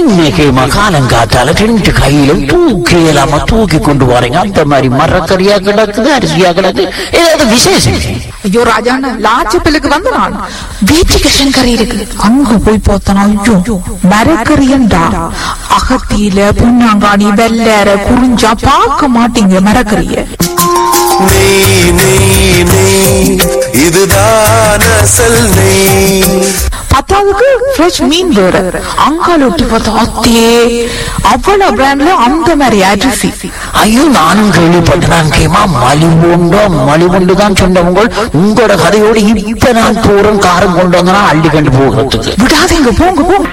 இன்னைக்கு மகாலங்காத்தால ரெண்டு கையிலும் தூக்கி இல்லாம தூக்கி கொண்டு வரீங்க அந்த மாதிரி மரக்கறியா கிடக்குது அரிசியா கிடக்கு ஏதாவது விசேஷம் ஐயோ ராஜாண்ணா லாச்சப்பிலுக்கு வந்து நான் வீட்டுக்கு கறி இருக்கு அங்க போய் பார்த்தனா ஐயோ மரக்கறியண்டா அகத்தியில புண்ணாங்காணி வெள்ளற குறிஞ்சா பார்க்க மாட்டீங்க மரக்கறிய நெய் நெய் நெய் இதுதான் அசல் நெய் பத்தாவதுக்கு ஃப்ரெஷ் மீன் வேற அங்கால ஒட்டி பார்த்தா அத்தே அவ்வளவு பிராண்ட்ல அந்த மாதிரி அரிசி ஐயோ நானும் கேள்விப்பட்டேன் கேமா மலிவுண்டோ மலிவுண்டு தான் சொன்னவங்க உங்களோட கதையோடு இப்ப நான் தூரம் காரம் கொண்டு வந்தனா அள்ளி கண்டு போகிறதுக்கு விடாதீங்க போங்க போங்க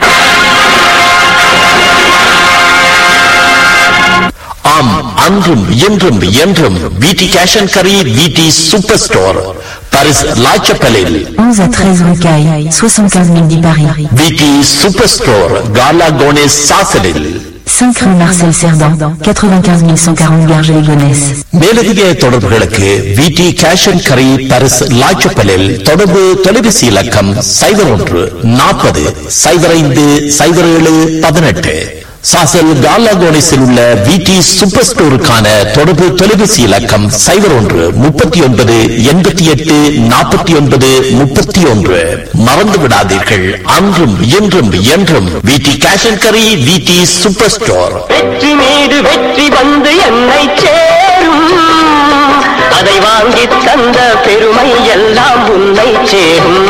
ஆம் அன்றும் இன்றும் என்றும் விடி கேஷ் அண்ட் கரி விடி சூப்பர் ஸ்டோர் பாரிஸ் லாச்சப்பலில் 11 à 13 rue Caille, 75 000 10 Paris. விடி சூப்பர் ஸ்டோர் காலா கோனேஸ் சாசலில் 5 rue Marcel Cerdan, 95 140 Garges-les-Gonesse. மேலதிக தொடர்புகளுக்கு விடி கேஷ் அண்ட் கரி பாரிஸ் லாச்சப்பலில் தொடர்பு தொலைபேசி இலக்கம் சைபர் ஒன்று நாற்பது சைபர் ஐந்து சைபர் ஏழு பதினெட்டு சாசல் காலாகோனிஸில் உள்ள விடி சூப்பர் ஸ்டோருக்கான தொடர்பு தொலைபேசி இலக்கம் சைபர் ஒன்று முப்பத்தி ஒன்பது எண்பத்தி எட்டு நாற்பத்தி ஒன்பது முப்பத்தி ஒன்று மறந்து விடாதீர்கள் அன்றும் இன்றும் என்றும் விடி கேஷ் அண்ட் கரி விடி சூப்பர் ஸ்டோர் வெற்றி மீது வெற்றி வந்து என்னை சேரும் அதை வாங்கி தந்த பெருமை எல்லாம் உன்னை சேரும்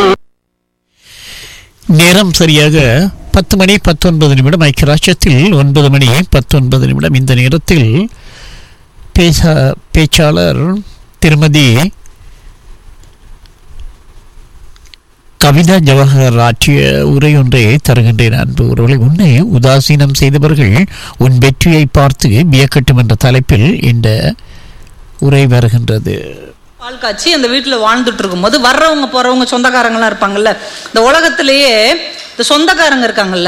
நேரம் சரியாக பத்து மணி பத்தொன்பது நிமிடம் ஐக்கியராட்சத்தில் ஒன்பது மணி பத்தொன்பது நிமிடம் இந்த நேரத்தில் பேச பேச்சாளர் திருமதி கவிதா ஜவஹர் ஆற்றிய உரை ஒன்றை தருகின்றேன் அன்பு உறவுகளை உன்னை உதாசீனம் செய்தவர்கள் உன் வெற்றியை பார்த்து வியக்கட்டும் என்ற தலைப்பில் இந்த உரை வருகின்றது பால் காய்ச்சி அந்த வீட்டில் வாழ்ந்துட்டு இருக்கும்போது வர்றவங்க போறவங்க சொந்தக்காரங்களாம் இருப்பாங்கல்ல இந்த உலகத்திலேயே இந்த சொந்தக்காரங்க இருக்காங்கல்ல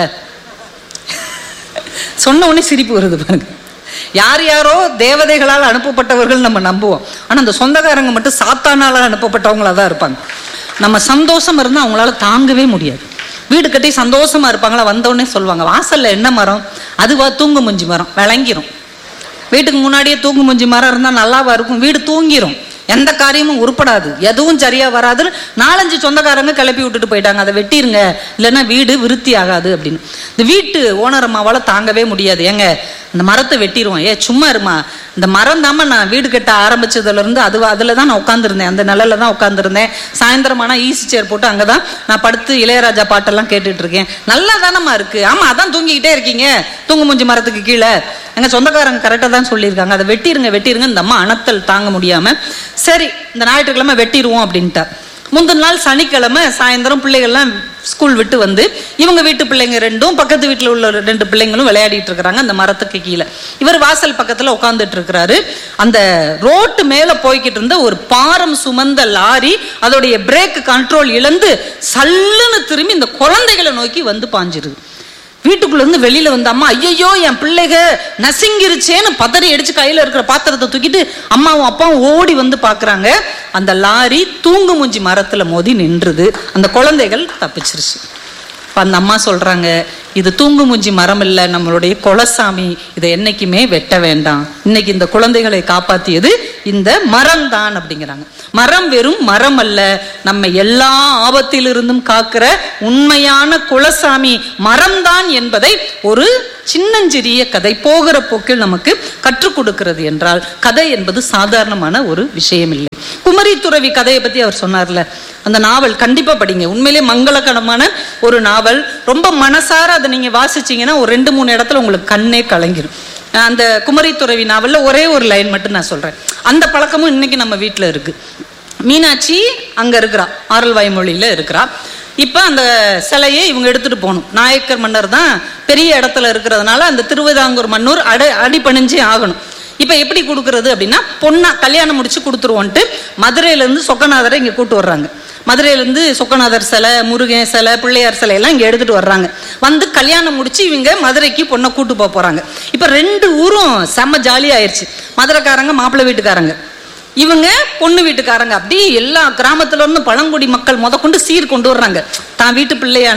சொன்ன உடனே சிரிப்பு வருது பாருங்க யார் யாரோ தேவதைகளால் அனுப்பப்பட்டவர்கள் நம்ம நம்புவோம் ஆனால் அந்த சொந்தக்காரங்க மட்டும் சாத்தானால அனுப்பப்பட்டவங்களா தான் இருப்பாங்க நம்ம சந்தோஷம் இருந்தால் அவங்களால தாங்கவே முடியாது வீடு கட்டி சந்தோஷமா இருப்பாங்களா வந்தோடனே சொல்லுவாங்க வாசல்ல என்ன மரம் அதுவா தூங்கு முஞ்சி மரம் விளங்கிரும் வீட்டுக்கு முன்னாடியே தூங்கு மூஞ்சி மரம் இருந்தால் நல்லாவா இருக்கும் வீடு தூங்கிரும் எந்த காரியமும் உருப்படாது எதுவும் சரியா வராதுன்னு நாலஞ்சு சொந்தக்காரங்க கிளப்பி விட்டுட்டு போயிட்டாங்க அதை வெட்டிருங்க இல்லைன்னா வீடு விருத்தி ஆகாது அப்படின்னு இந்த வீட்டு ஓனர் அம்மாவால தாங்கவே முடியாது ஏங்க இந்த மரத்தை வெட்டிடுவோம் ஏ சும்மா இருமா இந்த மரம் தாம நான் வீடு கட்ட ஆரம்பிச்சதுல இருந்து அது அதுல தான் நான் உட்காந்துருந்தேன் அந்த நிழல்ல தான் உட்காந்துருந்தேன் சாயந்தரமானா ஈஸி சேர் போட்டு அங்கதான் நான் படுத்து இளையராஜா பாட்டெல்லாம் கேட்டுட்டு இருக்கேன் நல்லா தானம்மா இருக்கு ஆமா அதான் தூங்கிக்கிட்டே இருக்கீங்க தூங்கு மூஞ்சி மரத்துக்கு கீழே எங்க சொந்தக்காரங்க கரெக்டாக தான் சொல்லியிருக்காங்க அதை வெட்டிருங்க வெட்டிருங்க இந்த அம்மா அணத்தல் தாங்க முடியாம சரி இந்த ஞாயிற்றுக்கிழமை வெட்டிடுவோம் அப்படின்ட்டா முந்தின நாள் சனிக்கிழமை சாயந்தரம் பிள்ளைகள்லாம் ஸ்கூல் விட்டு வந்து இவங்க வீட்டு பிள்ளைங்க ரெண்டும் பக்கத்து வீட்டில் உள்ள ரெண்டு பிள்ளைங்களும் விளையாடிட்டு இருக்கிறாங்க அந்த மரத்துக்கு கீழே இவர் வாசல் பக்கத்தில் உட்காந்துட்டு இருக்கிறாரு அந்த ரோட்டு மேலே போய்கிட்டு இருந்த ஒரு பாரம் சுமந்த லாரி அதோடைய பிரேக் கண்ட்ரோல் இழந்து சல்லுன்னு திரும்பி இந்த குழந்தைகளை நோக்கி வந்து பாஞ்சிருது வீட்டுக்குள்ள இருந்து வெளியில வந்த அம்மா ஐயோ என் பிள்ளைக நசுங்கிருச்சேன்னு பதறி அடிச்சு கையில இருக்கிற பாத்திரத்தை தூக்கிட்டு அம்மாவும் அப்பாவும் ஓடி வந்து பாக்குறாங்க அந்த லாரி தூங்கு மூஞ்சி மரத்துல மோதி நின்றுது அந்த குழந்தைகள் தப்பிச்சிருச்சு இப்ப அந்த அம்மா சொல்றாங்க இது தூங்கு மூஞ்சி மரம் இல்ல நம்மளுடைய குலசாமி இதை என்னைக்குமே வெட்ட வேண்டாம் இன்னைக்கு இந்த குழந்தைகளை காப்பாத்தியது இந்த மரம் தான் அப்படிங்கிறாங்க மரம் வெறும் மரம் அல்ல நம்ம எல்லா ஆபத்திலிருந்தும் காக்கிற உண்மையான குலசாமி மரம்தான் என்பதை ஒரு சின்னஞ்சிறிய கதை போகிற போக்கில் நமக்கு கற்றுக் கொடுக்கிறது என்றால் கதை என்பது சாதாரணமான ஒரு விஷயம் இல்லை குமரி துறவி கதையை பத்தி அவர் சொன்னார்ல அந்த நாவல் கண்டிப்பா படிங்க உண்மையிலே மங்களகரமான ஒரு நாவல் ரொம்ப மனசார அதை நீங்க வாசிச்சீங்கன்னா ஒரு ரெண்டு மூணு இடத்துல உங்களுக்கு கண்ணே கலங்கிரும் அந்த குமரி துறவி நாவல்ல ஒரே ஒரு லைன் மட்டும் நான் சொல்றேன் அந்த பழக்கமும் இன்னைக்கு நம்ம வீட்டில் இருக்கு மீனாட்சி அங்க இருக்கிறா ஆரல் வாய்மொழியில இருக்கிறா இப்ப அந்த சிலையை இவங்க எடுத்துட்டு போகணும் நாயக்கர் மன்னர் தான் பெரிய இடத்துல இருக்கிறதுனால அந்த திருவிதாங்கூர் மன்னூர் அடை அடிபணிஞ்சே ஆகணும் இப்ப எப்படி கொடுக்கறது அப்படின்னா பொண்ணா கல்யாணம் முடிச்சு கொடுத்துருவோன்ட்டு மதுரையில இருந்து சொக்கநாதரை இங்க கூட்டு வர்றாங்க மதுரையில இருந்து சொக்கநாதர் சிலை முருகன் சிலை பிள்ளையார் சிலை எல்லாம் இங்க எடுத்துட்டு வர்றாங்க வந்து கல்யாணம் முடிச்சு இவங்க மதுரைக்கு பொண்ணை கூட்டு போக போறாங்க இப்ப ரெண்டு ஊரும் செம்ம ஜாலி ஆயிருச்சு மதுரைக்காரங்க மாப்பிள்ளை வீட்டுக்காரங்க இவங்க பொண்ணு வீட்டுக்காரங்க அப்படி எல்லா கிராமத்துல இருந்து பழங்குடி மக்கள் முத கொண்டு சீர் கொண்டு வர்றாங்க தான் வீட்டு பிள்ளையான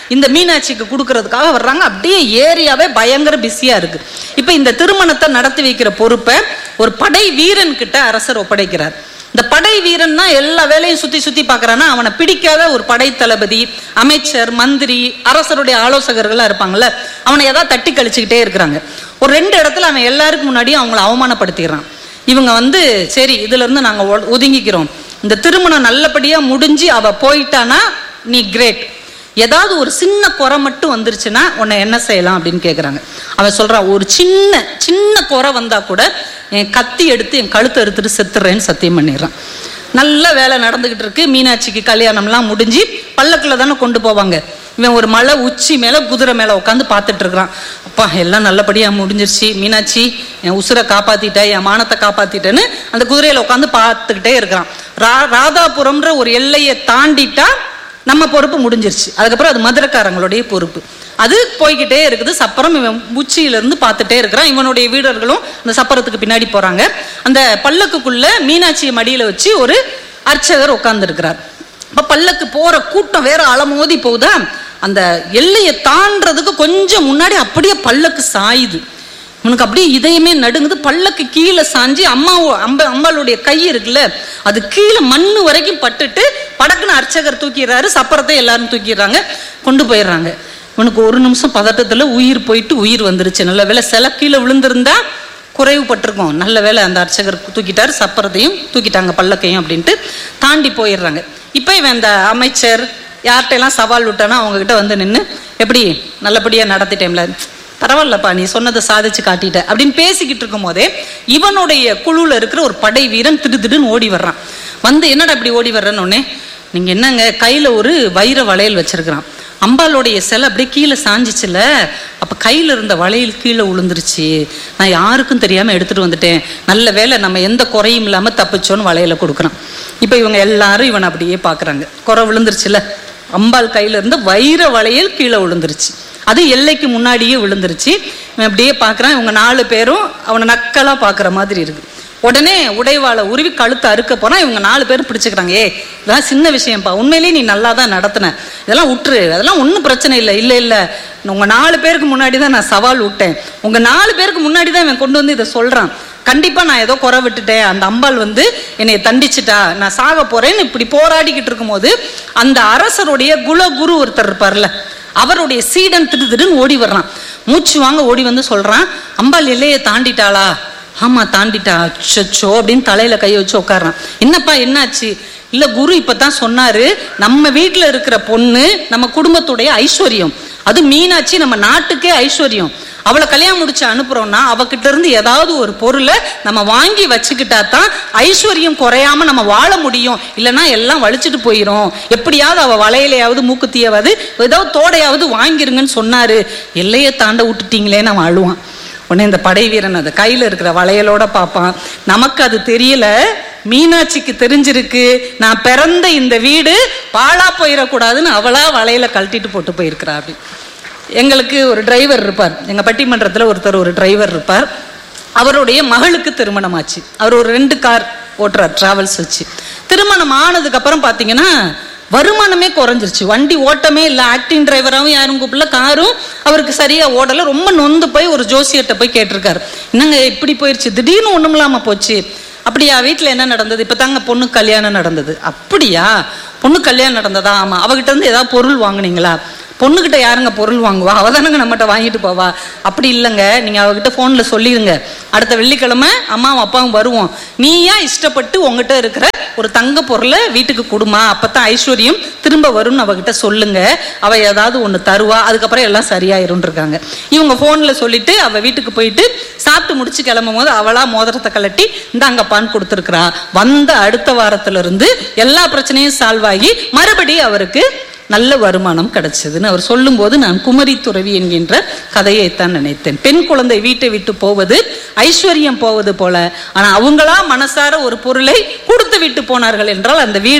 இந்த மீனாட்சிக்கு கொடுக்கறதுக்காக வர்றாங்க அப்படியே ஏரியாவே பயங்கர பிஸியா இருக்கு இப்ப இந்த திருமணத்தை நடத்தி வைக்கிற பொறுப்பை ஒரு படை வீரன் கிட்ட அரசர் ஒப்படைக்கிறார் இந்த படை வீரன் தான் எல்லா வேலையும் சுத்தி சுத்தி பார்க்கறான்னா அவனை பிடிக்காத ஒரு படை தளபதி அமைச்சர் மந்திரி அரசருடைய ஆலோசகர்கள்லாம் இருப்பாங்கல்ல அவனை ஏதாவது தட்டி கழிச்சுக்கிட்டே இருக்கிறாங்க ஒரு ரெண்டு இடத்துல அவன் எல்லாருக்கும் முன்னாடியும் அவங்கள அவமானப்படுத்திடுறான் இவங்க வந்து சரி இதுல இருந்து நாங்க ஒ- ஒதுங்கிக்கிறோம் இந்த திருமணம் நல்லபடியா முடிஞ்சு அவ போயிட்டானா நீ கிரேட் ஏதாவது ஒரு சின்ன குறை மட்டும் வந்துருச்சுன்னா உன்னை என்ன செய்யலாம் அப்படின்னு கேக்குறாங்க அவன் சொல்றான் ஒரு சின்ன சின்ன குறை வந்தா கூட என் கத்தி எடுத்து என் கழுத்தை எடுத்துட்டு செத்துறேன்னு சத்தியம் பண்ணிடுறான் நல்ல வேலை நடந்துகிட்டு இருக்கு மீனாட்சிக்கு கல்யாணம்லாம் முடிஞ்சு பல்லக்கில் தானே கொண்டு போவாங்க இவன் ஒரு மலை உச்சி மேல குதிரை மேல உட்காந்து பார்த்துட்டு இருக்கிறான் அப்பா எல்லாம் நல்லபடியா முடிஞ்சிருச்சு மீனாட்சி என் உசுரை காப்பாத்திட்ட என் மானத்தை காப்பாத்திட்டேன்னு அந்த குதிரையில உட்காந்து பார்த்துக்கிட்டே இருக்கிறான் ரா ராதாபுரம்ன்ற ஒரு எல்லையை தாண்டிட்டா நம்ம பொறுப்பு முடிஞ்சிருச்சு அதுக்கப்புறம் அது மதுரக்காரங்களுடைய பொறுப்பு அது போய்கிட்டே இருக்குது சப்பரம் இவன் உச்சியில இருந்து பார்த்துட்டே இருக்கிறான் இவனுடைய வீரர்களும் அந்த சப்பரத்துக்கு பின்னாடி போறாங்க அந்த பல்லக்குக்குள்ள மீனாட்சியை மடியில வச்சு ஒரு அர்ச்சகர் உட்கார்ந்து இருக்கிறார் அப்ப பல்லக்கு போற கூட்டம் வேற அலமோதி போகுதா அந்த எல்லையை தாண்டறதுக்கு கொஞ்சம் முன்னாடி அப்படியே பல்லக்கு சாயுது உனக்கு அப்படியே இதயமே நடுங்குது பல்லக்கு கீழே சாஞ்சு அம்மா அம்ப அம்பாளுடைய கை இருக்குல்ல அது கீழே மண்ணு வரைக்கும் பட்டுட்டு படக்குன்னு அர்ச்சகர் தூக்கிடுறாரு சப்பரத்தை எல்லாரும் தூக்கிடுறாங்க கொண்டு போயிடுறாங்க இவனுக்கு ஒரு நிமிஷம் பதட்டத்துல உயிர் போயிட்டு உயிர் வந்துருச்சு நல்ல வேளை சில கீழே விழுந்திருந்தா குறைவுபட்டிருக்கும் நல்ல வேளை அந்த அர்ச்சகர் தூக்கிட்டாரு சப்பரத்தையும் தூக்கிட்டாங்க பல்லக்கையும் அப்படின்ட்டு தாண்டி போயிடுறாங்க இப்போ இவன் அந்த அமைச்சர் யார்கிட்டெல்லாம் சவால் விட்டானோ அவங்க கிட்ட வந்து நின்று எப்படி நல்லபடியா நடத்திட்டேன்ல பரவாயில்லப்பா நீ சொன்னதை சாதிச்சு காட்டிட்ட அப்படின்னு பேசிக்கிட்டு இருக்கும் போதே இவனுடைய குழுல இருக்கிற ஒரு படை வீரன் திடு திடுன்னு ஓடி வர்றான் வந்து என்னடா இப்படி ஓடி வர்றேன்னு உடனே நீங்க என்னங்க கையில ஒரு வைர வளையல் வச்சிருக்கிறான் அம்பாளுடைய சிலை அப்படியே கீழே சாஞ்சிச்சுல அப்ப கையில இருந்த வளையல் கீழே விழுந்துருச்சு நான் யாருக்கும் தெரியாம எடுத்துட்டு வந்துட்டேன் நல்ல வேளை நம்ம எந்த குறையும் இல்லாம தப்பிச்சோன்னு வளையல கொடுக்குறான் இப்ப இவங்க எல்லாரும் இவனை அப்படியே பாக்குறாங்க குறை விழுந்துருச்சுல அம்பாள் கையில இருந்து வைர வளையல் கீழே விழுந்துருச்சு அது எல்லைக்கு முன்னாடியே விழுந்துருச்சு இவன் அப்படியே பார்க்கறான் இவங்க நாலு பேரும் அவனை நக்கலா பார்க்குற மாதிரி இருக்கு உடனே உடைவாளை உருவி கழுத்தை அறுக்க போனா இவங்க நாலு பேரும் பிடிச்சுக்கிறாங்க ஏ இதெல்லாம் சின்ன விஷயம்ப்பா உண்மையிலேயே நீ நல்லா தான் நடத்தின இதெல்லாம் விட்டுரு அதெல்லாம் ஒன்றும் பிரச்சனை இல்லை இல்லை இல்லை உங்க நாலு பேருக்கு முன்னாடி தான் நான் சவால் விட்டேன் உங்க நாலு பேருக்கு முன்னாடி தான் இவன் கொண்டு வந்து இதை சொல்றான் கண்டிப்பா நான் ஏதோ குறை விட்டுட்டேன் அந்த அம்பாள் வந்து என்னை தண்டிச்சிட்டா நான் சாக போறேன்னு இப்படி போராடிக்கிட்டு இருக்கும்போது அந்த அரசருடைய குல குரு ஒருத்தர் இருப்பார்ல அவருடைய சீடன் திடு திடுன்னு ஓடி வர்றான் மூச்சு வாங்க ஓடி வந்து சொல்றான் அம்பாள் எல்லையை தாண்டிட்டாளா ஆமா தாண்டிட்டா அச்சோ அப்படின்னு தலையில கையை வச்சு உட்கார்றான் என்னப்பா என்னாச்சு இல்ல குரு இப்பதான் சொன்னாரு நம்ம வீட்டுல இருக்கிற பொண்ணு நம்ம குடும்பத்துடைய ஐஸ்வர்யம் அது மீனாட்சி நம்ம நாட்டுக்கே ஐஸ்வர்யம் அவளை கல்யாணம் முடிச்சு அனுப்புறோம்னா அவகிட்ட இருந்து ஏதாவது ஒரு பொருளை நம்ம வாங்கி வச்சுக்கிட்டா தான் ஐஸ்வர்யம் குறையாம நம்ம வாழ முடியும் இல்லைன்னா எல்லாம் வலிச்சுட்டு போயிரும் எப்படியாவது அவ வளையலையாவது மூக்குத்தியாவது ஏதாவது தோடையாவது வாங்கிருங்கன்னு சொன்னாரு எல்லையை தாண்ட விட்டுட்டீங்களேன்னு அவன் அழுவான் உடனே இந்த படை வீரன் அது கையில இருக்கிற வளையலோட பார்ப்பான் நமக்கு அது தெரியல மீனாட்சிக்கு தெரிஞ்சிருக்கு நான் பிறந்த இந்த வீடு பாழா போயிடக்கூடாதுன்னு அவளா வளையல கழட்டிட்டு போட்டு போயிருக்கிறா அப்படி எங்களுக்கு ஒரு டிரைவர் இருப்பார் எங்க பட்டிமன்றத்துல ஒருத்தர் ஒரு டிரைவர் இருப்பார் அவருடைய மகளுக்கு திருமணம் ஆச்சு அவர் ஒரு ரெண்டு கார் ஓட்டுறார் டிராவல்ஸ் வச்சு திருமணம் ஆனதுக்கு அப்புறம் பாத்தீங்கன்னா வருமானமே குறைஞ்சிருச்சு வண்டி ஓட்டமே இல்லை ஆக்டிங் டிரைவராகவும் யாரும் கூப்பிடல காரும் அவருக்கு சரியா ஓடல ரொம்ப நொந்து போய் ஒரு ஜோசியர்கிட்ட போய் கேட்டிருக்காரு என்னங்க இப்படி போயிருச்சு திடீர்னு ஒண்ணும் இல்லாம போச்சு அப்படியா வீட்டில் என்ன நடந்தது இப்போ தாங்க பொண்ணு கல்யாணம் நடந்தது அப்படியா பொண்ணு கல்யாணம் நடந்ததா ஆமா அவகிட்ட இருந்து ஏதாவது பொருள் வாங்குனீங்களா பொண்ணுகிட்ட யாருங்க பொருள் வாங்குவா அவ தானங்க நம்மகிட்ட வாங்கிட்டு போவா அப்படி இல்லைங்க நீங்க அவகிட்ட போன்ல சொல்லிடுங்க அடுத்த வெள்ளிக்கிழமை அம்மாவும் அப்பாவும் வருவோம் நீயா இஷ்டப்பட்டு உங்ககிட்ட இருக்கிற ஒரு தங்க பொருளை வீட்டுக்கு கொடுமா அப்பதான் ஐஸ்வர்யம் திரும்ப வரும்னு அவகிட்ட சொல்லுங்க அவ ஏதாவது ஒண்ணு தருவா அதுக்கப்புறம் எல்லாம் சரியாயிரும் இருக்காங்க இவங்க போன்ல சொல்லிட்டு அவ வீட்டுக்கு போயிட்டு சாப்பிட்டு முடிச்சு கிளம்பும் போது அவளா மோதிரத்தை கலட்டி இந்தாங்கப்பான்னு கொடுத்துருக்கிறா வந்த அடுத்த வாரத்துல இருந்து எல்லா பிரச்சனையும் சால்வ் ஆகி மறுபடியும் அவருக்கு நல்ல வருமானம் கிடைச்சதுன்னு அவர் சொல்லும்போது நான் குமரி துறவி என்கின்ற கதையைத்தான் நினைத்தேன் பெண் குழந்தை வீட்டை விட்டு போவது ஐஸ்வர்யம் போவது போல ஆனா அவங்களா மனசார ஒரு பொருளை கொடுத்து விட்டு போனார்கள் என்றால் அந்த வீடு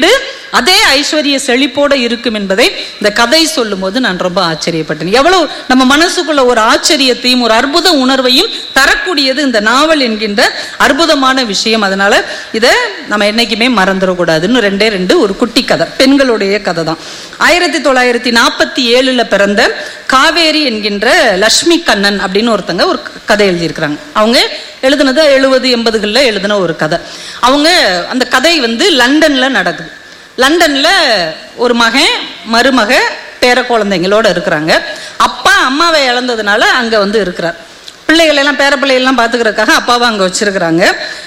அதே ஐஸ்வர்ய செழிப்போட இருக்கும் என்பதை இந்த கதை சொல்லும் போது நான் ரொம்ப ஆச்சரியப்பட்டேன் எவ்வளவு நம்ம மனசுக்குள்ள ஒரு ஆச்சரியத்தையும் ஒரு அற்புத உணர்வையும் தரக்கூடியது இந்த நாவல் என்கின்ற அற்புதமான விஷயம் அதனால இதை நம்ம என்னைக்குமே மறந்துடக்கூடாதுன்னு ரெண்டே ரெண்டு ஒரு குட்டி கதை பெண்களுடைய கதை தான் ஆயிரத்தி தொள்ளாயிரத்தி நாற்பத்தி ஏழுல பிறந்த காவேரி என்கின்ற லட்சுமி கண்ணன் அப்படின்னு ஒருத்தங்க ஒரு கதை எழுதியிருக்கிறாங்க அவங்க எழுதுனது எழுபது எண்பதுகளில் எழுதின ஒரு கதை அவங்க அந்த கதை வந்து லண்டன்ல நடக்குது லண்டன்ல ஒரு மகன் மருமக பேர குழந்தைங்களோட இருக்கிறாங்க அப்பா அம்மாவை இழந்ததுனால அங்க வந்து இருக்கிறார் பிள்ளைகள் எல்லாம் பேர பிள்ளைகள் எல்லாம் பாத்துக்கிறதுக்காக அப்பாவை அங்க வச்சிருக்கிறாங்க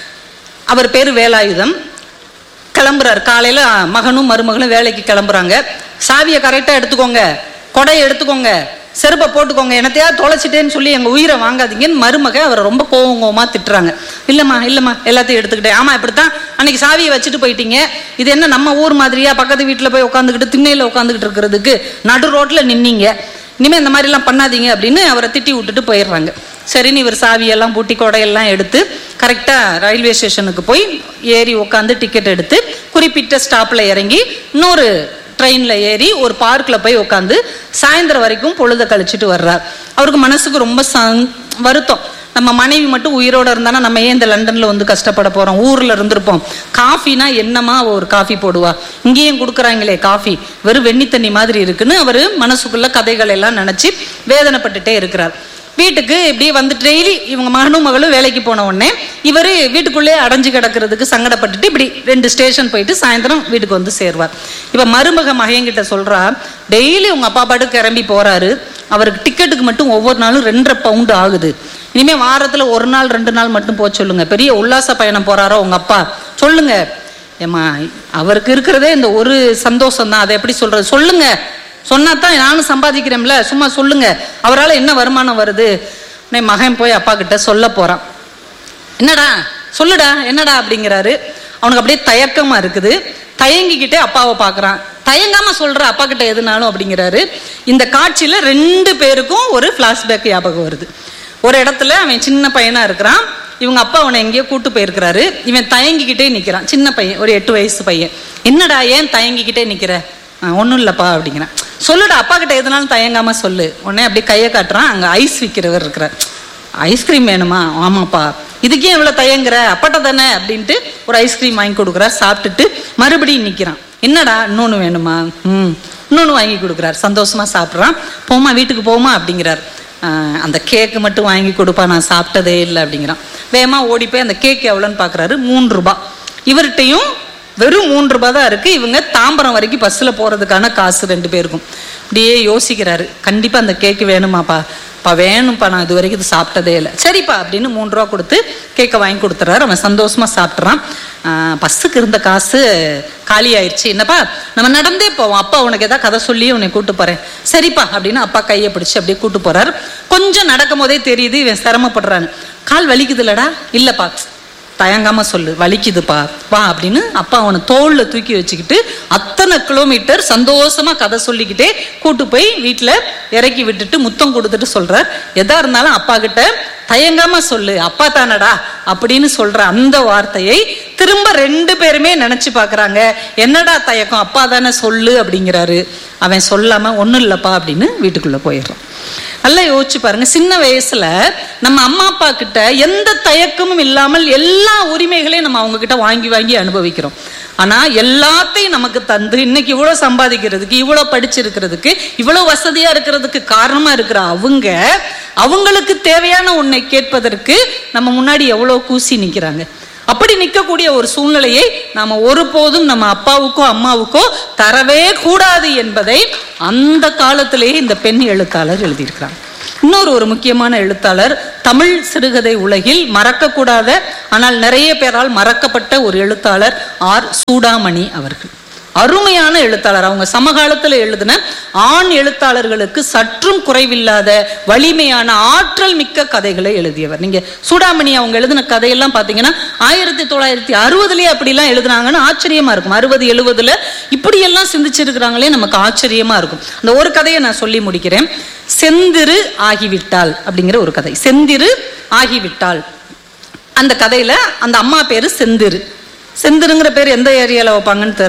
அவர் பேரு வேலாயுதம் கிளம்புறாரு காலையில மகனும் மருமகளும் வேலைக்கு கிளம்புறாங்க சாவியை கரெக்டா எடுத்துக்கோங்க கொடையை எடுத்துக்கோங்க செருப்பை போட்டுக்கோங்க என்னத்தையாவது தொலைச்சிட்டேன்னு சொல்லி எங்க உயிரை வாங்காதீங்கன்னு மருமக அவரை ரொம்ப கோவம் கோவமா திட்டுறாங்க இல்லம்மா இல்லம்மா எல்லாத்தையும் எடுத்துக்கிட்டேன் ஆமா இப்படித்தான் அன்னைக்கு சாவியை வச்சுட்டு போயிட்டீங்க இது என்ன நம்ம ஊர் மாதிரியா பக்கத்து வீட்டுல போய் உட்காந்துக்கிட்டு திண்ணையில உட்காந்துக்கிட்டு இருக்கிறதுக்கு நடு ரோட்ல நின்னீங்க இனிமே இந்த மாதிரி எல்லாம் பண்ணாதீங்க அப்படின்னு அவரை திட்டி விட்டுட்டு போயிடுறாங்க சரின்னு இவர் சாவியெல்லாம் பூட்டி கொடையெல்லாம் எடுத்து கரெக்டா ரயில்வே ஸ்டேஷனுக்கு போய் ஏறி உட்காந்து டிக்கெட் எடுத்து குறிப்பிட்ட ஸ்டாப்ல இறங்கி இன்னொரு ட்ரெயின்ல ஏறி ஒரு பார்க்ல போய் உட்காந்து சாயந்தரம் வரைக்கும் பொழுத கழிச்சிட்டு வர்றார் அவருக்கு மனசுக்கு ரொம்ப சங் வருத்தம் நம்ம மனைவி மட்டும் உயிரோட இருந்தானா நம்ம ஏன் இந்த லண்டன்ல வந்து கஷ்டப்பட போறோம் ஊர்ல இருந்திருப்போம் காஃபினா என்னமா அவ ஒரு காஃபி போடுவா இங்கேயும் கொடுக்குறாங்களே காஃபி வெறும் வெண்ணி தண்ணி மாதிரி இருக்குன்னு அவரு மனசுக்குள்ள கதைகள் எல்லாம் நினைச்சு வேதனைப்பட்டுட்டே இருக்கிறார் வீட்டுக்கு இப்படியே வந்து டெய்லி இவங்க மகனும் மகளும் வேலைக்கு போன உடனே இவர் வீட்டுக்குள்ளே அடைஞ்சு கிடக்கிறதுக்கு சங்கடப்பட்டுட்டு இப்படி ரெண்டு ஸ்டேஷன் போயிட்டு சாயந்தரம் வீட்டுக்கு வந்து சேருவார் இப்ப மருமக மகையங்கிட்ட சொல்றா டெய்லி உங்க அப்பா பாட்டுக்கு கிளம்பி போறாரு அவருக்கு டிக்கெட்டுக்கு மட்டும் ஒவ்வொரு நாளும் ரெண்டரை பவுண்டு ஆகுது இனிமே வாரத்துல ஒரு நாள் ரெண்டு நாள் மட்டும் போக சொல்லுங்க பெரிய உல்லாச பயணம் போறாரோ உங்க அப்பா சொல்லுங்க ஏம்மா அவருக்கு இருக்கிறதே இந்த ஒரு சந்தோஷம் தான் அதை எப்படி சொல்றது சொல்லுங்க சொன்னா தான் நானும் சம்பாதிக்கிறேன்ல சும்மா சொல்லுங்க அவரால் என்ன வருமானம் வருது உடனே மகன் போய் அப்பா கிட்ட சொல்ல போறான் என்னடா சொல்லுடா என்னடா அப்படிங்கிறாரு அவனுக்கு அப்படியே தயக்கமா இருக்குது தயங்கிக்கிட்டே அப்பாவை பார்க்கறான் தயங்காம சொல்ற அப்பா கிட்ட எதுனாலும் அப்படிங்கிறாரு இந்த காட்சியில ரெண்டு பேருக்கும் ஒரு பிளாஷ்பேக் ஞாபகம் வருது ஒரு இடத்துல அவன் சின்ன பையனா இருக்கிறான் இவங்க அப்பா அவனை எங்கேயோ கூட்டு போயிருக்கிறாரு இவன் தயங்கிக்கிட்டே நிக்கிறான் சின்ன பையன் ஒரு எட்டு வயசு பையன் என்னடா ஏன் தயங்கிக்கிட்டே நிக்கிற ஒன்றும் இல்லைப்பா அப்படிங்கிறான் சொல்லுடா அப்பா கிட்ட எதுனாலும் தயங்காம சொல்லு உடனே அப்படியே கையை காட்டுறான் அங்க ஐஸ் விற்கிறவர் இருக்கிறார் ஐஸ்கிரீம் வேணுமா ஆமாப்பா இதுக்கே இவ்வளவு தயங்குற அப்பாட்ட தானே அப்படின்ட்டு ஒரு ஐஸ்கிரீம் வாங்கி கொடுக்குறார் சாப்பிட்டுட்டு மறுபடியும் நிக்கிறான் என்னடா இன்னொன்னு வேணுமா ம் இன்னொன்னு வாங்கி கொடுக்குறார் சந்தோஷமா சாப்பிட்றான் போமா வீட்டுக்கு போமா அப்படிங்கிறார் ஆஹ் அந்த கேக்கு மட்டும் வாங்கி கொடுப்பா நான் சாப்பிட்டதே இல்லை அப்படிங்கிறான் வேகமா ஓடி போய் அந்த கேக் எவ்வளோன்னு பார்க்குறாரு மூன்று ரூபாய் இவர்கிட்டையும் வெறும் மூன்று ரூபாய் தான் இருக்கு இவங்க தாம்பரம் வரைக்கும் பஸ்ஸில் போறதுக்கான காசு ரெண்டு பேருக்கும் அப்படியே யோசிக்கிறாரு கண்டிப்பா அந்த கேக்கு வேணுமாப்பா பா வேணும்ப்பா நான் இது வரைக்கும் இது சாப்பிட்டதே இல்லை சரிப்பா அப்படின்னு மூணு ரூபா கொடுத்து கேக்கை வாங்கி கொடுத்துறாரு அவன் சந்தோஷமா சாப்பிட்றான் பஸ்ஸுக்கு இருந்த காசு காலி ஆயிடுச்சு என்னப்பா நம்ம நடந்தே போவோம் அப்பா உனக்கு ஏதாவது கதை சொல்லி உன்னை கூட்டு போறேன் சரிப்பா அப்படின்னு அப்பா கையை பிடிச்சு அப்படியே கூட்டு போறாரு கொஞ்சம் நடக்கும் போதே தெரியுது இவன் சிரமப்படுறான்னு கால் வலிக்குது இல்லடா இல்லப்பா தயங்காம சொல்லு வலிக்குதுப்பா வா அப்படின்னு அப்பா அவனை தோல்ல தூக்கி வச்சுக்கிட்டு அத்தனை கிலோமீட்டர் சந்தோஷமா கதை சொல்லிக்கிட்டே கூட்டு போய் வீட்டுல இறக்கி விட்டுட்டு முத்தம் கொடுத்துட்டு சொல்றார் எதா இருந்தாலும் அப்பா கிட்ட தயங்காம சொல்லு அப்பா தானடா அப்படின்னு சொல்ற அந்த வார்த்தையை திரும்ப ரெண்டு பேருமே நினைச்சு பாக்குறாங்க என்னடா தயக்கம் அப்பா தானே சொல்லு அப்படிங்கிறாரு அவன் சொல்லாம ஒண்ணும் இல்லப்பா அப்படின்னு வீட்டுக்குள்ள போயிடுறான் நல்லா யோசிச்சு பாருங்க சின்ன வயசுல நம்ம அம்மா அப்பா கிட்ட எந்த தயக்கமும் இல்லாமல் எல்லா உரிமைகளையும் நம்ம அவங்க கிட்ட வாங்கி வாங்கி அனுபவிக்கிறோம் ஆனா எல்லாத்தையும் நமக்கு தந்து இன்னைக்கு இவ்வளவு சம்பாதிக்கிறதுக்கு இவ்வளவு படிச்சிருக்கிறதுக்கு இவ்வளவு வசதியா இருக்கிறதுக்கு காரணமா இருக்கிற அவங்க அவங்களுக்கு தேவையான ஒன்றை கேட்பதற்கு நம்ம முன்னாடி எவ்வளவு கூசி நிக்கிறாங்க அப்படி நிற்கக்கூடிய ஒரு சூழ்நிலையை நாம ஒருபோதும் நம்ம அப்பாவுக்கோ அம்மாவுக்கோ தரவே கூடாது என்பதை அந்த காலத்திலேயே இந்த பெண் எழுத்தாளர் எழுதியிருக்கிறாங்க இன்னொரு ஒரு முக்கியமான எழுத்தாளர் தமிழ் சிறுகதை உலகில் மறக்கக்கூடாத ஆனால் நிறைய பேரால் மறக்கப்பட்ட ஒரு எழுத்தாளர் ஆர் சூடாமணி அவர்கள் அருமையான எழுத்தாளர் அவங்க சமகாலத்துல எழுதின ஆண் எழுத்தாளர்களுக்கு சற்றும் குறைவில்லாத வலிமையான ஆற்றல் மிக்க கதைகளை எழுதியவர் நீங்க சூடாமணி அவங்க எழுதின கதையெல்லாம் பாத்தீங்கன்னா ஆயிரத்தி தொள்ளாயிரத்தி அறுபதுலயே அப்படிலாம் எழுதுனாங்கன்னு ஆச்சரியமா இருக்கும் அறுபது எழுபதுல இப்படியெல்லாம் சிந்திச்சிருக்கிறாங்களே நமக்கு ஆச்சரியமா இருக்கும் அந்த ஒரு கதையை நான் சொல்லி முடிக்கிறேன் செந்திரு ஆகிவிட்டாள் அப்படிங்கிற ஒரு கதை செந்திரு ஆகிவிட்டாள் அந்த கதையில அந்த அம்மா பேரு செந்திரு செந்திருங்கிற பேர் எந்த ஏரியால வைப்பாங்கன்னு தெரியல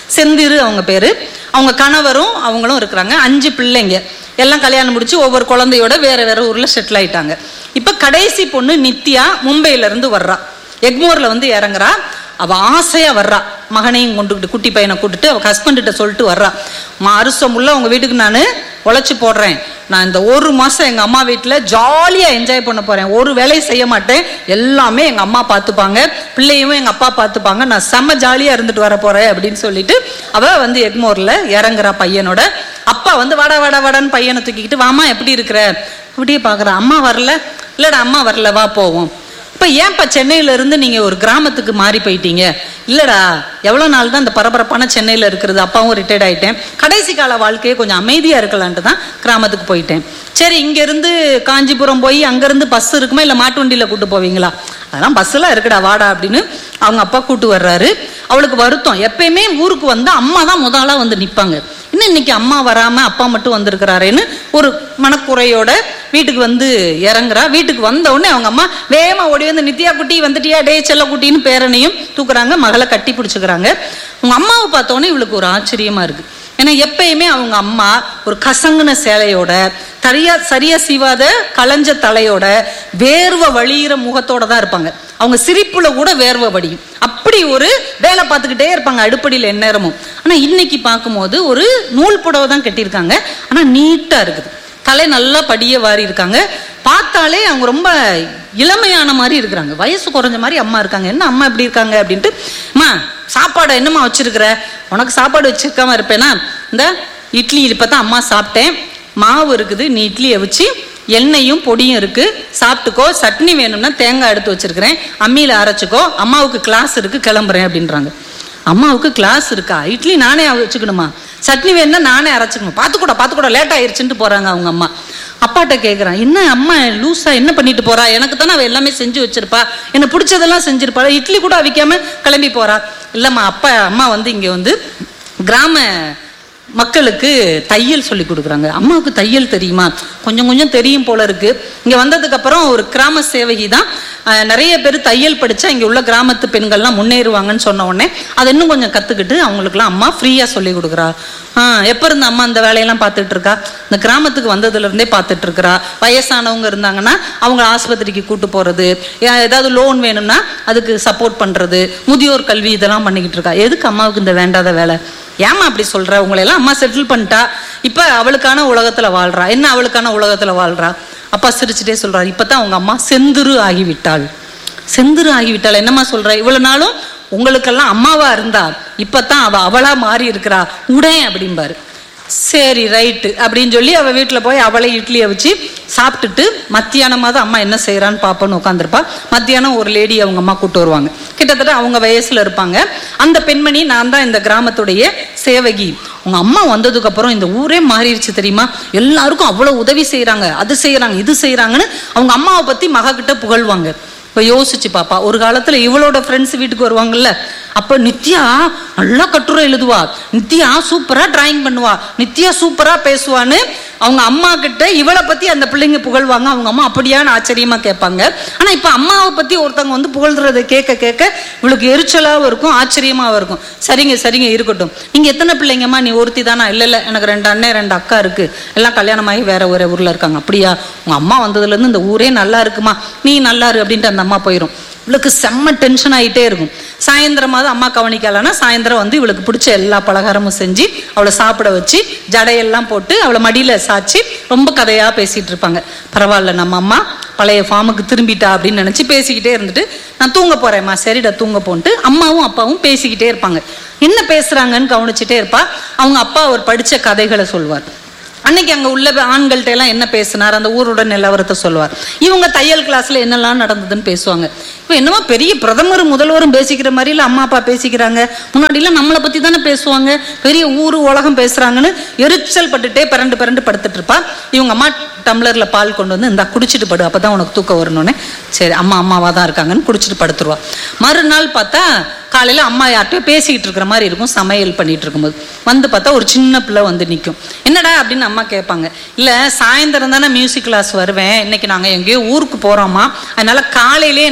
செந்திரு அவங்க பேரு அவங்க கணவரும் அவங்களும் இருக்கிறாங்க அஞ்சு பிள்ளைங்க எல்லாம் கல்யாணம் முடிச்சு ஒவ்வொரு குழந்தையோட வேற வேற ஊர்ல செட்டில் ஆயிட்டாங்க இப்ப கடைசி பொண்ணு நித்யா மும்பையில இருந்து வர்றா எக்மோர்ல வந்து இறங்குறா அவ ஆசையா வர்றா மகனையும் கொண்டுகிட்டு குட்டி பையனை கூட்டிட்டு அவ ஹஸ்பண்ட்ட சொல்லிட்டு வர்றா மா அருசம் உள்ள உங்க வீட்டுக்கு நான் உழைச்சி போடுறேன் நான் இந்த ஒரு மாசம் எங்க அம்மா வீட்டுல ஜாலியா என்ஜாய் பண்ண போறேன் ஒரு வேலையும் செய்ய மாட்டேன் எல்லாமே எங்க அம்மா பார்த்துப்பாங்க பிள்ளையும் எங்க அப்பா பார்த்துப்பாங்க நான் செம்ம ஜாலியா இருந்துட்டு வர போறேன் அப்படின்னு சொல்லிட்டு அவ வந்து எக்மோர்ல இறங்குறா பையனோட அப்பா வந்து வாடா வாடா வாடான்னு பையனை தூக்கிக்கிட்டு வாமா எப்படி இருக்கிற அப்படியே பாக்குறா அம்மா வரல இல்லடா அம்மா வரல வா போவோம் இப்ப ஏன்பா சென்னையில இருந்து நீங்க ஒரு கிராமத்துக்கு மாறி போயிட்டீங்க இல்லடா எவ்வளவு நாள் தான் இந்த பரபரப்பான சென்னையில இருக்கிறது அப்பாவும் ரிட்டையர்ட் ஆயிட்டேன் கடைசி கால வாழ்க்கையை கொஞ்சம் அமைதியா இருக்கலான்ட்டு தான் கிராமத்துக்கு போயிட்டேன் சரி இங்க இருந்து காஞ்சிபுரம் போய் அங்க இருந்து பஸ் இருக்குமா இல்ல மாட்டு வண்டியில கூட்டு போவீங்களா அதெல்லாம் பஸ் எல்லாம் இருக்குடா வாடா அப்படின்னு அவங்க அப்பா கூட்டு வர்றாரு அவளுக்கு வருத்தம் எப்பயுமே ஊருக்கு வந்து அம்மா தான் முதலா வந்து நிப்பாங்க இன்னும் இன்னைக்கு அம்மா வராம அப்பா மட்டும் வந்திருக்கிறாரேன்னு ஒரு மனக்குறையோட வீட்டுக்கு வந்து இறங்குறா வீட்டுக்கு வந்த உடனே அவங்க அம்மா வேகமா ஓடி வந்து நித்யா குட்டி வந்துட்டியா டே செல்ல குட்டின்னு பேரனையும் தூக்குறாங்க மகளை கட்டி பிடிச்சுக்கிறாங்க உங்க அம்மாவை பார்த்த உடனே இவளுக்கு ஒரு ஆச்சரியமா இருக்கு ஏன்னா எப்பயுமே அவங்க அம்மா ஒரு கசங்குன சேலையோட சரியா சரியா சீவாத களைஞ்ச தலையோட வேர்வை வழியிற முகத்தோட தான் இருப்பாங்க அவங்க சிரிப்புல கூட வேர்வை வடியும் அப்படி ஒரு வேலை பார்த்துக்கிட்டே இருப்பாங்க அடுப்படியில் எந்நேரமும் ஆனா இன்னைக்கு பார்க்கும்போது ஒரு நூல் புடவை தான் கட்டியிருக்காங்க ஆனா நீட்டா இருக்குது தலை நல்லா படிய வாரி இருக்காங்க பார்த்தாலே அவங்க ரொம்ப இளமையான மாதிரி இருக்கிறாங்க வயசு குறைஞ்ச மாதிரி அம்மா இருக்காங்க என்ன அம்மா இப்படி இருக்காங்க அப்படின்ட்டு அம்மா சாப்பாடு என்னம்மா வச்சிருக்கிற உனக்கு சாப்பாடு வச்சிருக்காம இருப்பேனா இந்த இட்லி இப்பதான் அம்மா சாப்பிட்டேன் மாவு இருக்குது நீ இட்லியை வச்சு எண்ணெயும் பொடியும் இருக்கு சாப்பிட்டுக்கோ சட்னி வேணும்னா தேங்காய் எடுத்து வச்சிருக்கிறேன் அம்மியில அரைச்சுக்கோ அம்மாவுக்கு கிளாஸ் இருக்கு கிளம்புறேன் அப்படின்றாங்க அம்மாவுக்கு கிளாஸ் இருக்கா இட்லி நானே வச்சுக்கணுமா சட்னி வேணும்னா நானே அரைச்சுக்கணும் பார்த்துக்கூட பார்த்துக்கூட லேட் ஆயிருச்சுன்ட்டு போறாங்க அவங்க அம்மா அப்பாட்ட கேட்குறான் என்ன அம்மா லூஸா என்ன பண்ணிட்டு போறா எனக்கு தானே அவ எல்லாமே செஞ்சு வச்சிருப்பா என்ன பிடிச்சதெல்லாம் செஞ்சிருப்பா இட்லி கூட அவிக்காம கிளம்பி போறா இல்லம்மா அப்பா அம்மா வந்து இங்க வந்து கிராம மக்களுக்கு தையல் சொல்லி கொடுக்குறாங்க அம்மாவுக்கு தையல் தெரியுமா கொஞ்சம் கொஞ்சம் தெரியும் போல இருக்கு இங்க வந்ததுக்கு அப்புறம் ஒரு கிராம சேவகி தான் அஹ், நிறைய பேர் தையல் படிச்சா இங்க உள்ள கிராமத்து பெண்கள்லாம் முன்னேறுவாங்கன்னு சொன்ன உடனே அதை இன்னும் கொஞ்சம் கத்துக்கிட்டு அவங்களுக்குலாம் அம்மா ஃப்ரீயா சொல்லி கொடுக்குறா ஆஹ் எப்ப இருந்து அம்மா அந்த வேலையெல்லாம் பார்த்துட்டு இருக்கா இந்த கிராமத்துக்கு வந்ததுல இருந்தே பார்த்துட்டு இருக்கிறா வயசானவங்க இருந்தாங்கன்னா அவங்க ஆஸ்பத்திரிக்கு கூட்டு போறது ஏ- ஏதாவது லோன் வேணும்னா அதுக்கு சப்போர்ட் பண்றது முதியோர் கல்வி இதெல்லாம் பண்ணிக்கிட்டு இருக்கா எதுக்கு அம்மாவுக்கு இந்த வேண்டாத வேலை ஏமா அப்படி சொல்ற உங்களை எல்லாம் அம்மா செட்டில் பண்ணிட்டா இப்ப அவளுக்கான உலகத்துல வாழ்றா என்ன அவளுக்கான உலகத்துல வாழ்றா அப்பா சிரிச்சுட்டே சொல்றாரு இப்பதான் உங்க அம்மா செந்துரு ஆகிவிட்டாள் செந்துரு ஆகிவிட்டாள் என்னம்மா சொல்ற இவ்வளவு நாளும் உங்களுக்கெல்லாம் அம்மாவா இருந்தா இப்பதான் அவ அவளா மாறி இருக்கிறா உடேன் அப்படிம்பாரு சரி ரைட்டு அப்படின்னு சொல்லி அவ வீட்டுல போய் அவளை இட்லியை வச்சு சாப்பிட்டுட்டு மத்தியானமா தான் அம்மா என்ன செய்யறான்னு பாப்போன்னு உட்காந்துருப்பா மத்தியானம் ஒரு லேடி அவங்க அம்மா கூட்டு வருவாங்க கிட்டத்தட்ட அவங்க வயசுல இருப்பாங்க அந்த பெண்மணி நான் தான் இந்த கிராமத்துடைய சேவகி உங்க அம்மா வந்ததுக்கு அப்புறம் இந்த ஊரே மாறிடுச்சு தெரியுமா எல்லாருக்கும் அவ்வளவு உதவி செய்யறாங்க அது செய்யறாங்க இது செய்யறாங்கன்னு அவங்க அம்மாவை பத்தி மக கிட்ட புகழ்வாங்க இப்ப யோசிச்சு பாப்பா ஒரு காலத்துல இவளோட ஃப்ரெண்ட்ஸ் வீட்டுக்கு வருவாங்கல்ல அப்ப நித்யா நல்லா கட்டுரை எழுதுவா நித்யா சூப்பரா டிராயிங் பண்ணுவா நித்யா சூப்பரா பேசுவான்னு அவங்க அம்மா கிட்ட இவளை பத்தி அந்த பிள்ளைங்க புகழ்வாங்க அவங்க அம்மா அப்படியான ஆச்சரியமா கேட்பாங்க ஆனா இப்ப அம்மாவை பத்தி ஒருத்தவங்க வந்து புகழ்றதை கேட்க கேட்க இவளுக்கு எரிச்சலாவும் இருக்கும் ஆச்சரியமாவும் இருக்கும் சரிங்க சரிங்க இருக்கட்டும் நீங்க எத்தனை பிள்ளைங்கம்மா நீ ஒருத்தி தானா இல்ல இல்ல எனக்கு ரெண்டு அண்ணன் ரெண்டு அக்கா இருக்கு எல்லாம் கல்யாணமாகி வேற ஒரு ஊர்ல இருக்காங்க அப்படியா உங்க அம்மா வந்ததுல இருந்து இந்த ஊரே நல்லா இருக்குமா நீ நல்லா இரு அப்படின்ட்டு அந்த அம்மா போயிரும் இவளுக்கு செம்ம டென்ஷன் ஆயிட்டே இருக்கும் சாயந்தரமாவது அம்மா கவனிக்கலன்னா சாயந்தரம் வந்து இவளுக்கு பிடிச்ச எல்லா பலகாரமும் செஞ்சு அவளை சாப்பிட வச்சு ஜடையெல்லாம் போட்டு அவளை மடியில சாச்சி ரொம்ப கதையா பேசிட்டு இருப்பாங்க பரவாயில்ல நம்ம அம்மா பழைய ஃபார்முக்கு திரும்பிட்டா அப்படின்னு நினைச்சு பேசிக்கிட்டே இருந்துட்டு நான் தூங்க போறேம்மா சரிடா தூங்க போன்ட்டு அம்மாவும் அப்பாவும் பேசிக்கிட்டே இருப்பாங்க என்ன பேசுறாங்கன்னு கவனிச்சுட்டே இருப்பா அவங்க அப்பா அவர் படிச்ச கதைகளை சொல்வார் அன்னைக்கு அங்க உள்ள ஆண்கள்ட்ட எல்லாம் என்ன பேசினார் அந்த ஊரோட நிலவரத்தை சொல்லுவார் இவங்க தையல் கிளாஸ்ல என்னெல்லாம் நடந்ததுன்னு பேசுவாங்க இப்ப என்னமோ பெரிய பிரதமர் முதல்வரும் பேசிக்கிற மாதிரி இல்ல அம்மா அப்பா பேசிக்கிறாங்க முன்னாடி எல்லாம் நம்மளை பத்தி தானே பேசுவாங்க பெரிய ஊரு உலகம் பேசுறாங்கன்னு எரிச்சல் பட்டுட்டே பிறண்டு பிறண்டு படுத்துட்டு இருப்பா இவங்க அம்மா டம்ளர்ல பால் கொண்டு வந்து இந்த குடிச்சிட்டு படு அப்பதான் உனக்கு தூக்கம் வரணும்னு சரி அம்மா அம்மாவா தான் இருக்காங்கன்னு குடிச்சிட்டு படுத்துருவா மறுநாள் பார்த்தா காலையில அம்மா யார்கிட்டயோ பேசிக்கிட்டு இருக்கிற மாதிரி இருக்கும் சமையல் பண்ணிட்டு இருக்கும்போது வந்து பார்த்தா ஒரு சின்ன பிள்ளை வந்து நிற்கும் என்னடா அப்படின்னு அம்மா கேட்பாங்க இல்ல சாயந்தரம் தானே மியூசிக் கிளாஸ் வருவேன் இன்னைக்கு நாங்க எங்கேயோ ஊருக்கு போறோமா அதனால காலையிலே எனக்கு கிளாஸ்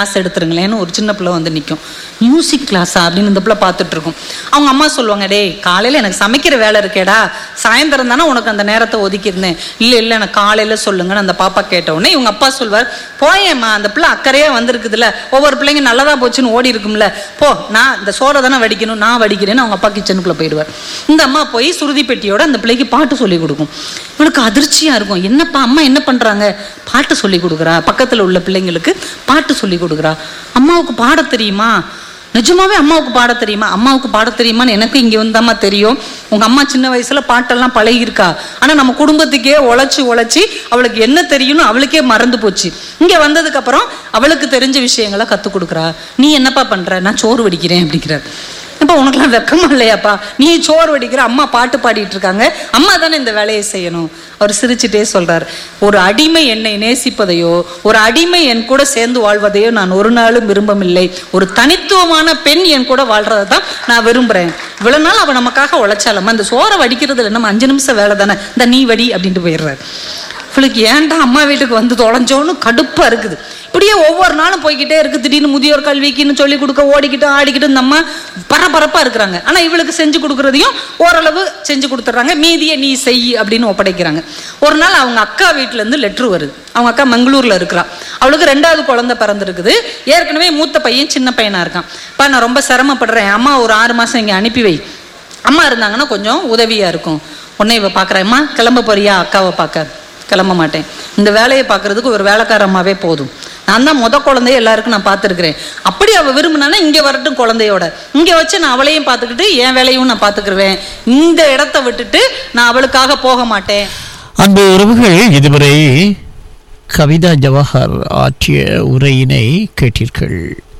கிளாஸ் எடுத்துருங்களேன்னு ஒரு சின்ன பிள்ளை வந்து நிற்கும் மியூசிக் கிளாஸா அப்படின்னு இந்த பிள்ளை பார்த்துட்டு இருக்கும் அவங்க அம்மா சொல்லுவாங்க டேய் காலையில் எனக்கு சமைக்கிற வேலை இருக்கேடா சாயந்தரம் தானே உனக்கு அந்த நேரத்தை ஒதுக்கியிருந்தேன் இல்லை இல்லை எனக்கு காலையில் சொல்லுங்கன்னு அந்த பாப்பா கேட்ட உடனே இவங்க அப்பா சொல்வார் போயேம்மா அந்த பிள்ளை அக்கறையாக வந்திருக்குதுல்ல ஒவ்வொரு பிள்ளைங்க நல்லதா போச்சுன்னு ஓடி இருக்கும்ல போ நான் இந்த சோறை தானே வடிக்கணும் நான் வடிக்கிறேன்னு அவங்க அப்பா கிச்சனுக்குள்ளே போயிடுவார் இந்த அம்மா போய் சுருதி பெட்டியோட அந்த பிள்ளைக்கு பாட்டு சொல்லி கொடுக்கும் இவளுக்கு அதிர்ச்சியா இருக்கும் என்னப்பா அம்மா என்ன பண்றாங்க பாட்டு சொல்லி கொடுக்குறா பக்கத்துல உள்ள பிள்ளைங்களுக்கு பாட்டு சொல்லி கொடுக்குறா அம்மாவுக்கு பாட தெரியுமா நிஜமாவே அம்மாவுக்கு பாட தெரியுமா அம்மாவுக்கு பாட தெரியுமான்னு எனக்கு இங்க வந்தாம்மா தெரியும் உங்க அம்மா சின்ன வயசுல பாட்டெல்லாம் பழகியிருக்கா ஆனா நம்ம குடும்பத்துக்கே உழைச்சி உழைச்சி அவளுக்கு என்ன தெரியும்னு அவளுக்கே மறந்து போச்சு இங்க வந்ததுக்கு அப்புறம் அவளுக்கு தெரிஞ்ச விஷயங்களை கத்து கொடுக்குறா நீ என்னப்பா பண்ற நான் சோறு வடிக்கிறேன் அப்படிங்கிறார் அப்பா உனக்குலாம் வெக்கமா இல்லையாப்பா நீ சோறு வடிக்கிற அம்மா பாட்டு பாடிட்டு இருக்காங்க அம்மா தானே இந்த வேலையை செய்யணும் அவர் சிரிச்சுட்டே சொல்றார் ஒரு அடிமை என்னை நேசிப்பதையோ ஒரு அடிமை என் கூட சேர்ந்து வாழ்வதையோ நான் ஒரு நாளும் விரும்பவில்லை ஒரு தனித்துவமான பெண் என் கூட வாழ்றதை தான் நான் விரும்புறேன் இவ்வளவு நாள் அவ நமக்காக உழைச்சாலம்மா இந்த சோறை வடிக்கிறதுல நம்ம அஞ்சு நிமிஷம் வேலை தானே இந்த நீ வடி அப்படின்ட்டு போயிடுறாரு இவளுக்கு ஏன்டா அம்மா வீட்டுக்கு வந்து தொலைஞ்சோன்னு கடுப்பா இருக்குது இப்படியே ஒவ்வொரு நாளும் போய்கிட்டே இருக்கு திடீர்னு முதியோர் கல்விக்குன்னு சொல்லி கொடுக்க ஓடிக்கிட்டு ஆடிக்கிட்டு இந்த அம்மா பரபரப்பா இருக்கிறாங்க ஆனா இவளுக்கு செஞ்சு கொடுக்கறதையும் ஓரளவு செஞ்சு கொடுத்துட்றாங்க மீதியை நீ செய் அப்படின்னு ஒப்படைக்கிறாங்க ஒரு நாள் அவங்க அக்கா வீட்டுல இருந்து லெட்ரு வருது அவங்க அக்கா மங்களூர்ல இருக்கிறா அவளுக்கு ரெண்டாவது குழந்தை பிறந்திருக்குது ஏற்கனவே மூத்த பையன் சின்ன பையனா இருக்கான் பா நான் ரொம்ப சிரமப்படுறேன் அம்மா ஒரு ஆறு மாசம் இங்க அனுப்பி வை அம்மா இருந்தாங்கன்னா கொஞ்சம் உதவியா இருக்கும் உன்னை இவ பாக்குறேம்மா கிளம்ப போறியா அக்காவை பார்க்க கிளம்ப மாட்டேன் இந்த வேலையை பார்க்கறதுக்கு ஒரு வேலைக்கார அம்மாவே போதும் நான் தான் முத குழந்தைய எல்லாருக்கும் நான் பார்த்துருக்கிறேன் அப்படி அவ விரும்பினானா இங்க வரட்டும் குழந்தையோட இங்க வச்சு நான் அவளையும் பார்த்துக்கிட்டு என் வேலையும் நான் பார்த்துக்கிருவேன் இந்த இடத்த விட்டுட்டு நான் அவளுக்காக போக மாட்டேன் அன்பு உறவுகள் இதுவரை கவிதா ஜவஹர் ஆற்றிய உரையினை கேட்டீர்கள்